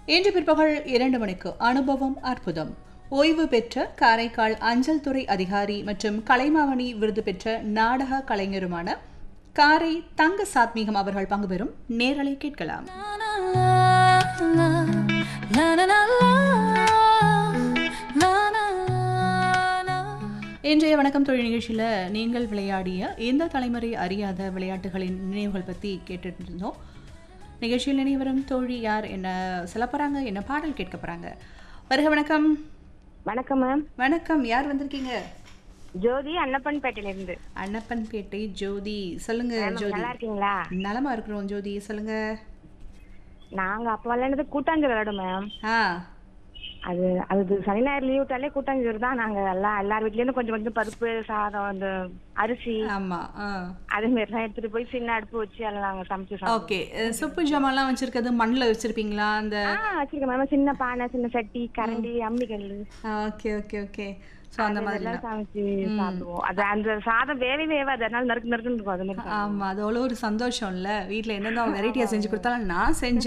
இன்று பிற்பகல் இரண்டு மணிக்கு அனுபவம் அற்புதம் ஓய்வு பெற்ற காரைக்கால் அஞ்சல் துறை அதிகாரி மற்றும் கலைமாமணி விருது பெற்ற நாடக கலைஞருமான காரை தங்க சாத்மீகம் அவர்கள் பங்கு பெறும் நேரலை கேட்கலாம் இன்றைய வணக்கம் தொழில் நிகழ்ச்சியில் நீங்கள் விளையாடிய இந்த தலைமுறை அறியாத விளையாட்டுகளின் நினைவுகள் பற்றி கேட்டுட்டு இருந்தோம் நிகழ்ச்சியில் நினைவரும் தோழி யார் என்ன சொல்ல போகிறாங்க என்ன பாடல் கேட்க போகிறாங்க வருக வணக்கம் வணக்கம் மேம் வணக்கம் யார் வந்திருக்கீங்க ஜோதி அன்னப்பன்பேட்டையில இருந்து அன்னப்பன்பேட்டை ஜோதி சொல்லுங்க மேம், ஜோதி நல்லா இருக்கீங்களா நலமா இருக்கிறோம் ஜோதி சொல்லுங்க நாங்க அப்ப விளையாண்டது கூட்டாஞ்சோறு விளையாடும் மேம் ஆ அது அது சனி ஞாயிறு லீவ் விட்டாலே கூட்டாஞ்சோறு தான் நாங்க எல்லாம் எல்லார் வீட்ல இருந்து கொஞ்சம் கொஞ்சம் பருப்பு சாதம் அந்த அரிசி ஆமா ஆ அது மாதிரி தான் எடுத்துட்டு போய் சின்ன அடுப்பு வச்சு அதில் நாங்க சமைச்சு சாப்பிடுவோம் ஓகே சுப்பு ஜாமான்லாம் வச்சிருக்கிறது மண்ணில் வச்சிருப்பீங்களா அந்த ஆ வச்சிருக்கேன் மேம் சின்ன பானை சின்ன சட்டி கரண்டி அம்மிக்கல் ஓகே ஓகே ஓகே ஸோ அந்த மாதிரி அதெல்லாம் சமைச்சு சாப்பிடுவோம் அது அந்த சாதம் வேவே வேவாது அதனால நறுக்கு நறுக்குன்னு இருக்கும் அது மாதிரி ஆமா அது அவ்வளோ ஒரு சந்தோஷம் இல்ல வீட்ல என்னென்ன வெரைட்டியா செஞ்சு கொடுத்தாலும் நான் செஞ்சு